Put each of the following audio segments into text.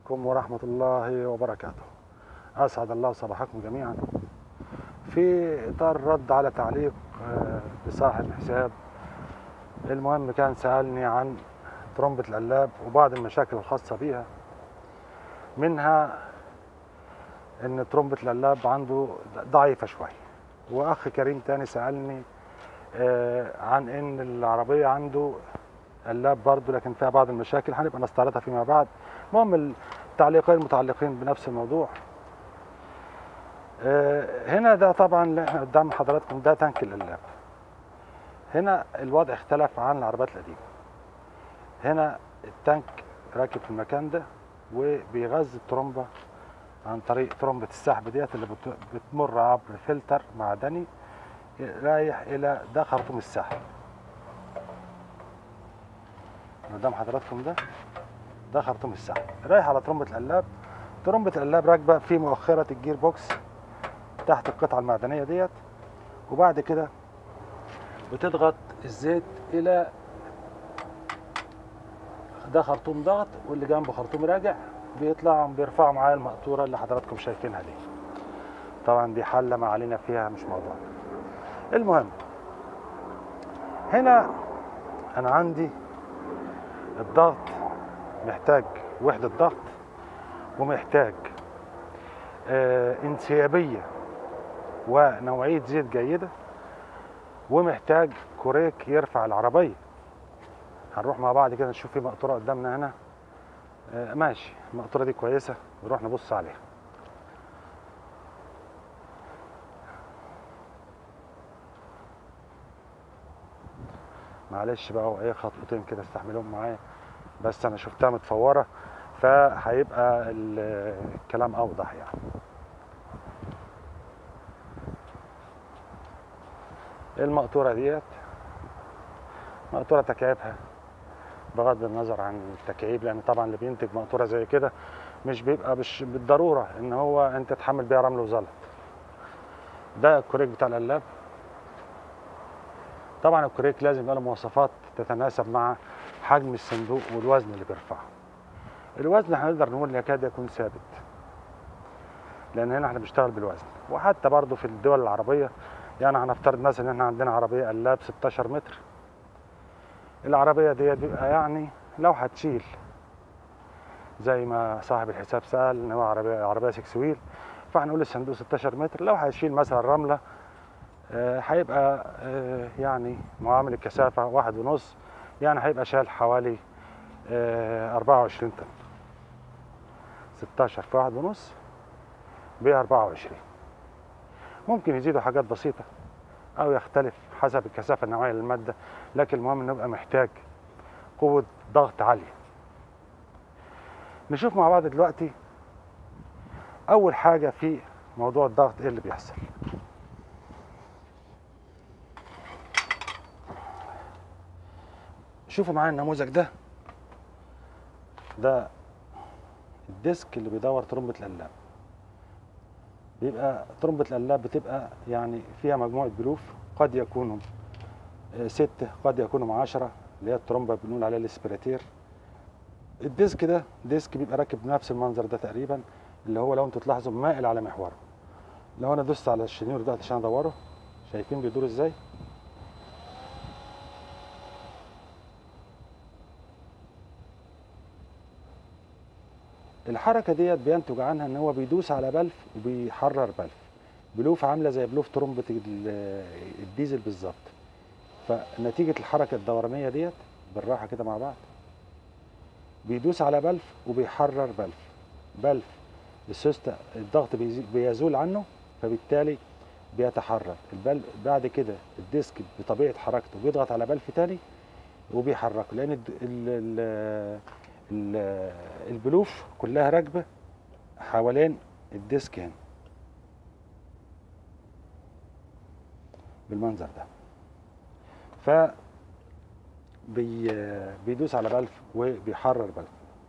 عليكم ورحمة الله وبركاته أسعد الله صباحكم جميعا في إطار الرد على تعليق آه، لصاحب حساب المهم كان سألني عن ترمبة القلاب وبعض المشاكل الخاصة بيها منها إن ترمبة القلاب عنده ضعيفة شوية وأخ كريم تاني سألني آه، عن إن العربية عنده قلاب برضه لكن فيها بعض المشاكل هنبقى نستعرضها فيما بعد المهم التعليقين متعلقين بنفس الموضوع آه، هنا ده طبعا اللي احنا قدام حضراتكم ده تانك القلاب هنا الوضع اختلف عن العربيات القديمه هنا التانك راكب في المكان ده وبيغذي الترمبه عن طريق ترمبه السحب ديت اللي بت- بتمر عبر فلتر معدني رايح الى ده خرطوم السحب قدام حضراتكم ده ده خرطوم السحب رايح على ترمبه القلاب ترمبه القلاب راكبه في مؤخره الجير بوكس تحت القطعه المعدنيه ديت وبعد كده بتضغط الزيت الى ده خرطوم ضغط واللي جنبه خرطوم راجع بيطلع بيرفعوا معايا المقطوره اللي حضراتكم شايفينها دي طبعا دي حله ما علينا فيها مش موضوع المهم هنا انا عندي الضغط محتاج وحدة ضغط ومحتاج آه انسيابية ونوعية زيت جيدة ومحتاج كوريك يرفع العربية هنروح مع بعض كده نشوف في مقطورة قدامنا هنا آه ماشي المقطورة دي كويسة نروح نبص عليها معلش بقى هو ايه خطوتين كده استحملهم معايا بس انا شفتها متفوره فهيبقى ال- الكلام اوضح يعني المقطوره ديت مقطوره تكعيبها بغض النظر عن التكعيب لان طبعا اللي بينتج مقطوره زي كده مش بيبقى مش بالضروره ان هو انت تحمل بيها رمل وزلط ده الكوريك بتاع القلاب طبعا الكوريك لازم يبقى له مواصفات تتناسب مع حجم الصندوق والوزن اللي بيرفعه الوزن هنقدر نقول يكاد يكون ثابت لان هنا احنا بنشتغل بالوزن وحتى برضه في الدول العربيه يعني هنفترض مثلا ان احنا عندنا عربيه قلاب 16 متر العربيه ديت بيبقى يعني لو هتشيل زي ما صاحب الحساب سال ان هو عربيه عربيه 6 ويل فهنقول الصندوق 16 متر لو هيشيل مثلا رمله آه، هيبقى آه، يعني معامل الكثافة واحد ونص يعني هيبقى شال حوالي آه، 24 طن 16 في واحد ونص ب 24 ممكن يزيدوا حاجات بسيطة أو يختلف حسب الكثافة النوعية للمادة لكن المهم إنه يبقى محتاج قوة ضغط عالية نشوف مع بعض دلوقتي أول حاجة في موضوع الضغط إيه اللي بيحصل شوفوا معايا النموذج ده ده الديسك اللي بيدور ترمبة القلاب بيبقى ترمبة القلاب بتبقى يعني فيها مجموعة بلوف قد يكونوا آه، ستة قد يكونوا عشرة اللي هي الترمبة بنقول عليها الاسبراتير الديسك ده ديسك بيبقى راكب بنفس المنظر ده تقريبا اللي هو لو انتوا تلاحظوا مائل على محوره لو انا دوست على الشنيور ده عشان ادوره شايفين بيدور ازاي الحركه ديت بينتج عنها ان هو بيدوس على بلف وبيحرر بلف بلوف عامله زي بلوف ترمبه ال- الديزل بالظبط فنتيجه الحركه الدورانيه ديت بالراحه كده مع بعض بيدوس على بلف وبيحرر بلف بلف السوسته الضغط بيزي- بيزول عنه فبالتالي بيتحرك البل بعد كده الديسك بطبيعه حركته بيضغط على بلف تاني وبيحركه لان الد- ال ال ال البلوف كلها راكبه حوالين الديسك هنا بالمنظر ده ف بي بيدوس على بلف وبيحرر بلف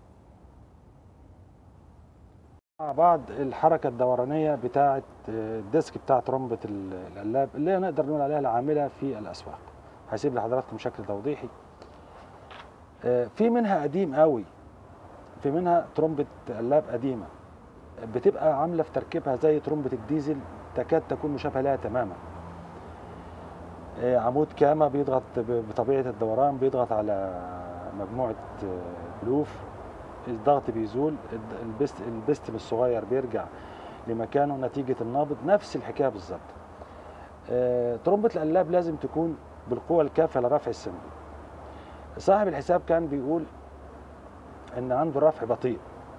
مع بعض الحركة الدورانية بتاعة الديسك بتاع ترمبة ال- القلاب اللي هي نقدر نقول عليها العاملة في الأسواق هسيب لحضراتكم شكل توضيحي آه، في منها قديم قوي في منها ترمبة قلاب قديمة بتبقى عاملة في تركيبها زي ترمبة الديزل تكاد تكون مشابهة لها تماما آه، عمود كامة بيضغط ب- بطبيعة الدوران بيضغط على مجموعة آه، بلوف الضغط بيزول الد- البست البستم الصغير بيرجع لمكانه نتيجة النابض نفس الحكاية بالظبط آه، ترمبة القلاب لازم تكون بالقوة الكافية لرفع الصندوق صاحب الحساب كان بيقول ان عنده رفع بطيء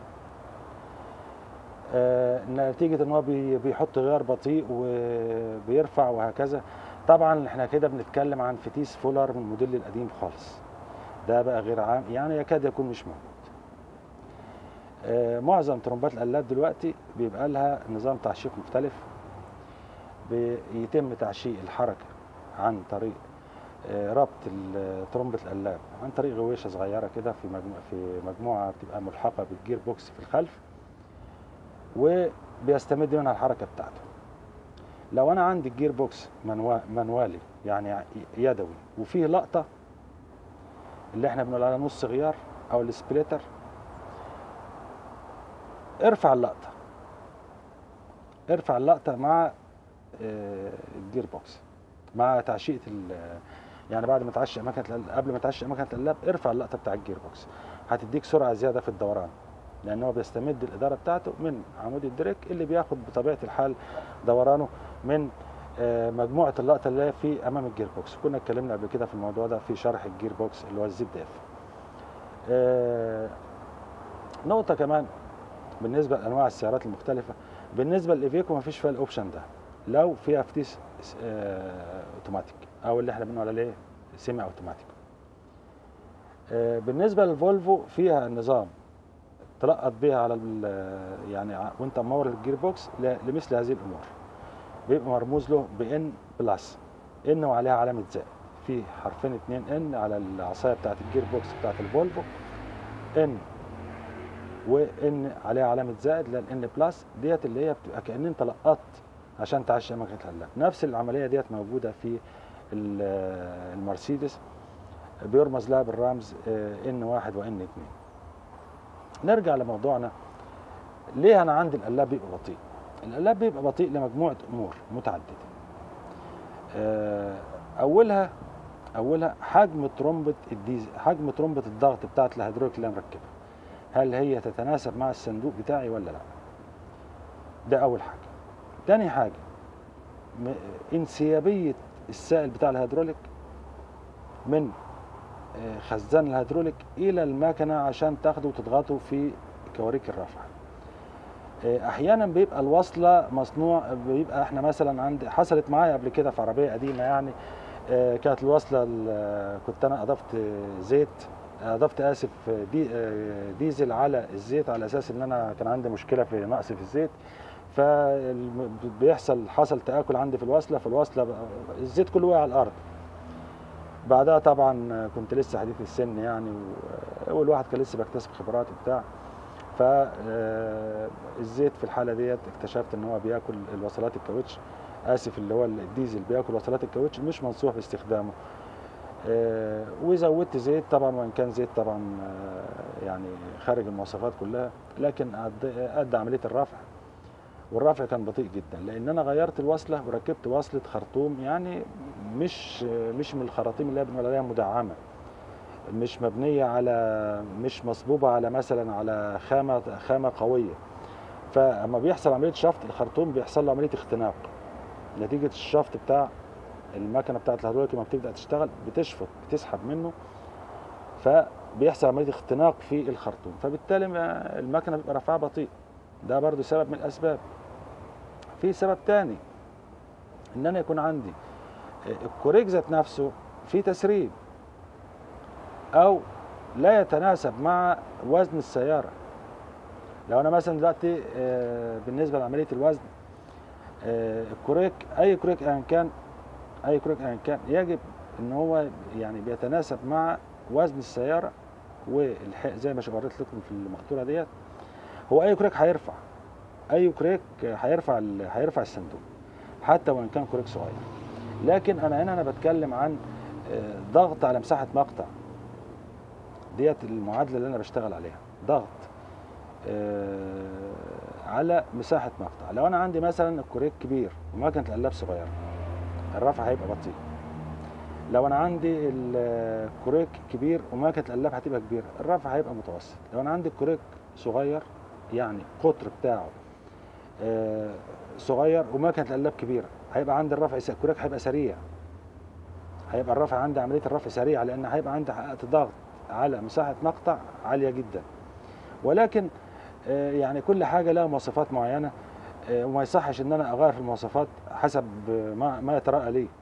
آه، نتيجة ان هو بي- بيحط غيار بطيء وبيرفع وهكذا طبعا احنا كده بنتكلم عن فتيس فولر من الموديل القديم خالص ده بقى غير عام يعني يكاد يكون مش موجود آه، معظم ترمبات القلاب دلوقتي بيبقى لها نظام تعشيق مختلف بيتم تعشيق الحركة عن طريق آه، ربط ال- ترمبة القلاب عن طريق غويشة صغيرة كده في مجموعة في مجموعة بتبقى ملحقة بالجير بوكس في الخلف وبيستمد منها الحركة بتاعته لو أنا عندي الجير بوكس منوا- منوالي يعني ع- يدوي وفيه لقطة اللي احنا بنقول عليها نص غيار أو السبليتر ارفع اللقطة ارفع اللقطة مع آه، الجير بوكس مع تعشيقة ال- يعني بعد ما تعشق مكنة القلاب- قبل ما تعشق مكنة القلاب ارفع اللقطة بتاع الجير بوكس هتديك سرعة زيادة في الدوران لأن هو بيستمد الإدارة بتاعته من عمود الدريك اللي بياخد بطبيعة الحال دورانه من آه، مجموعة اللقطة اللي هي في أمام الجير بوكس كنا اتكلمنا قبل كده في الموضوع ده في شرح الجير بوكس اللي هو الزد اف آه، نقطة كمان بالنسبة لأنواع السيارات المختلفة بالنسبة للإيفيكو مفيش فيها الأوبشن ده لو فيها فتيس آه، اوتوماتيك او اللي احنا بنقول عليه سيمي اوتوماتيك آه، بالنسبه للفولفو فيها نظام تلقط بيها على ال- يعني ع- وانت مور الجير بوكس ل- لمثل هذه الامور بيبقى مرموز له بان بلس ان وعليها علامه زائد في حرفين اتنين ان على العصايه بتاعت الجير بوكس بتاعت الفولفو ان وان عليها علامه زائد للان بلس ديت اللي هي بتبقى كان انت لقطت عشان تعشق مكنه القلاب نفس العمليه ديت موجوده في ال- المرسيدس بيرمز لها بالرمز ان واحد وان اتنين نرجع لموضوعنا ليه انا عندي القلاب بيبقى بطيء القلاب بيبقى بطيء لمجموعه امور متعدده آه، اولها اولها حجم ترمبه الديزل حجم ترمبه الضغط بتاعه الهيدروليك اللي انا مركبها هل هي تتناسب مع الصندوق بتاعي ولا لا ده اول حاجه تاني حاجه م- انسيابيه السائل بتاع الهيدروليك من آه، خزان الهيدروليك الى المكنه عشان تاخده وتضغطه في كواريك الرفع آه، احيانا بيبقى الوصله مصنوع بيبقى احنا مثلا عند حصلت معايا قبل كده في عربيه قديمه يعني آه، كانت الوصله ال- كنت انا اضفت آه، زيت اضفت اسف آه، دي آه، ديزل على الزيت على اساس ان انا كان عندي مشكله في نقص في الزيت فبيحصل حصل تاكل عندي في الوصله فالوصله بقى- الزيت كله وقع على الارض بعدها طبعا كنت لسه حديث السن يعني و- والواحد كان لسه بيكتسب خبرات وبتاع فالزيت في الحاله ديت اكتشفت ان هو بياكل الوصلات الكاوتش اسف اللي هو الديزل بياكل وصلات الكاوتش مش منصوح باستخدامه آه، وزودت زيت طبعا وان كان زيت طبعا آه، يعني خارج المواصفات كلها لكن أد- ادى عمليه الرفع والرفع كان بطيء جدا لان انا غيرت الوصله وركبت وصله خرطوم يعني مش مش من الخراطيم اللي هي بنقول عليها مدعمه مش مبنيه على مش مصبوبه على مثلا على خامه خامه قويه فاما بيحصل عمليه شفط الخرطوم بيحصل له عمليه اختناق نتيجه الشفط بتاع المكنه بتاعت الهيدروليك لما بتبدا تشتغل بتشفط بتسحب منه فبيحصل عمليه اختناق في الخرطوم فبالتالي ما- المكنه بيبقى رفعها بطيء ده برضو سبب من الاسباب في سبب تاني ان انا يكون عندي الكوريك ذات نفسه في تسريب او لا يتناسب مع وزن السياره لو انا مثلا دلوقتي آه، بالنسبه لعمليه الوزن آه، الكوريك اي كوريك ايا كان اي كوريك ايا كان يجب ان هو يعني بيتناسب مع وزن السياره والح... زي ما وريت لكم في المقطوره ديت هو اي كوريك هيرفع اي كوريك هيرفع ال... هيرفع الصندوق حتى وان كان كوريك صغير لكن انا هنا انا بتكلم عن آه، ضغط على مساحه مقطع ديت المعادله اللي انا بشتغل عليها ضغط آه، على مساحه مقطع لو انا عندي مثلا الكوريك كبير ومكنه القلاب صغيره الرفع هيبقى بطيء لو انا عندي الكوريك كبير ومكنه القلاب هتبقى كبيره الرفع هيبقى متوسط لو انا عندي الكوريك صغير يعني القطر بتاعه آه، صغير ومكنه القلاب كبيره هيبقى عندي الرفع س- الكوريك هيبقى سريع هيبقى الرفع عندي عمليه الرفع سريعه لان هيبقى عندي حققت ضغط على مساحه مقطع عاليه جدا ولكن آه، يعني كل حاجه لها مواصفات معينه آه، وما يصحش ان انا اغير في المواصفات حسب آه، ما ما يتراءى لي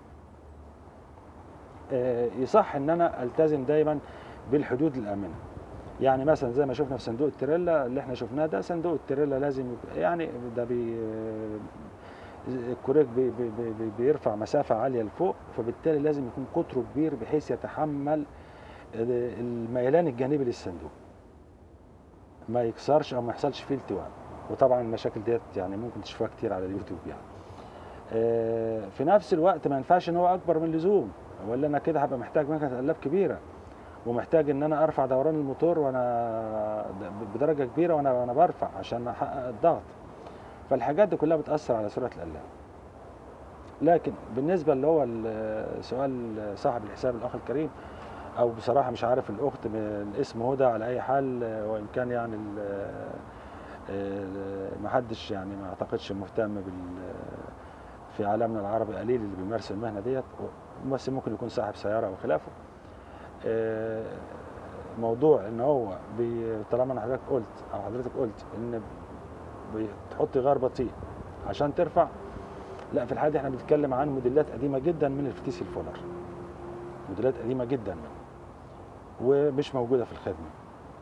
آه، يصح ان انا التزم دايما بالحدود الامنه يعني مثلا زي ما شفنا في صندوق التريلا اللي احنا شفناه ده صندوق التريلا لازم يبقى- يعني ده بي آه، الكوريك بي بي بي بي- بيرفع مسافه عاليه لفوق فبالتالي لازم يكون قطره كبير بحيث يتحمل آه، الميلان الجانبي للصندوق ما يكسرش او ما يحصلش فيه التواء وطبعا المشاكل ديت يعني ممكن تشوفها كتير على اليوتيوب يعني آه، في نفس الوقت ما ينفعش ان هو اكبر من اللزوم ولا انا كده هبقى محتاج مكنه قلاب كبيره ومحتاج ان انا ارفع دوران الموتور وانا بدرجه كبيره وانا وانا برفع عشان احقق الضغط فالحاجات دي كلها بتاثر على سرعه القلاب لكن بالنسبه اللي هو ال- سؤال صاحب الحساب الاخ الكريم او بصراحه مش عارف الاخت م- الاسم هدى على اي حال آه، وان كان يعني ال- آه، ما حدش يعني ما اعتقدش مهتم بال في عالمنا العربي قليل اللي بيمارس المهنه ديت بس ممكن يكون صاحب سياره او خلافه آه، موضوع ان هو بي- طالما انا حضرتك قلت او حضرتك قلت ان بتحط غير بطيء عشان ترفع لا في الحاله دي احنا بنتكلم عن موديلات قديمه جدا من الفتيس الفولر موديلات قديمه جدا منه ومش موجوده في الخدمه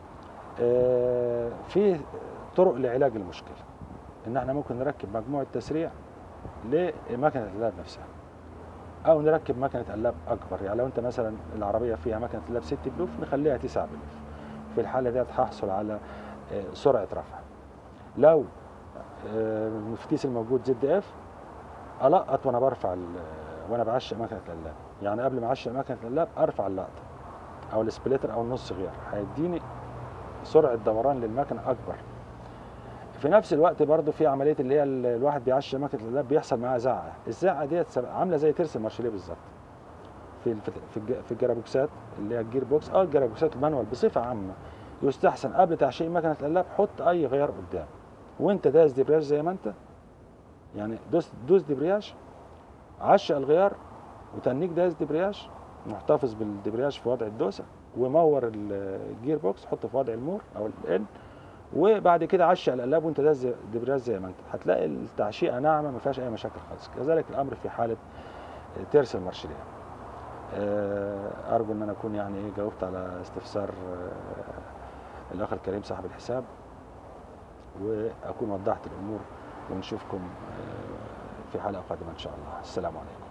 آه، في طرق لعلاج المشكله ان احنا ممكن نركب مجموعه تسريع لمكنه القلاب نفسها او نركب مكنه قلاب اكبر يعني لو انت مثلا العربيه فيها مكنه قلاب 6 بلوف نخليها 9 بلوف في الحاله ديت هحصل على آه، سرعه رفع لو آه، الفتيس الموجود زد اف القط وانا برفع ال- وانا بعشق مكنه القلاب يعني قبل ما اعشق مكنه القلاب ارفع اللقطه او السبليتر او النص غيار هيديني سرعه دوران للمكنه اكبر في نفس الوقت برضو في عمليه اللي هي ال- الواحد بيعشق مكنه القلاب بيحصل معاها زعقه الزعقه ديت سب- عامله زي ترس المارشليه بالظبط في الفت- في الج- في الجرابوكسات اللي هي الجير بوكس او الجرابوكسات المانوال بصفه عامه يستحسن قبل تعشيق مكنه القلاب حط اي غيار قدام وانت دايس دبرياج زي ما انت يعني دوس دوس دبرياج عشق الغيار وتنيك دايس دبرياج محتفظ بالدبرياج في وضع الدوسه ومور ال- الجير بوكس حطه في وضع المور او الان وبعد كده عشق القلاب وانت دايس زي- دبرياج زي ما انت هتلاقي التعشيقه ناعمه ما فيهاش اي مشاكل خالص كذلك الامر في حاله ترس المارشليه آه، ارجو ان انا اكون يعني ايه جاوبت على استفسار آه، الاخ الكريم صاحب الحساب واكون وضحت الامور ونشوفكم آه، في حلقه قادمه ان شاء الله السلام عليكم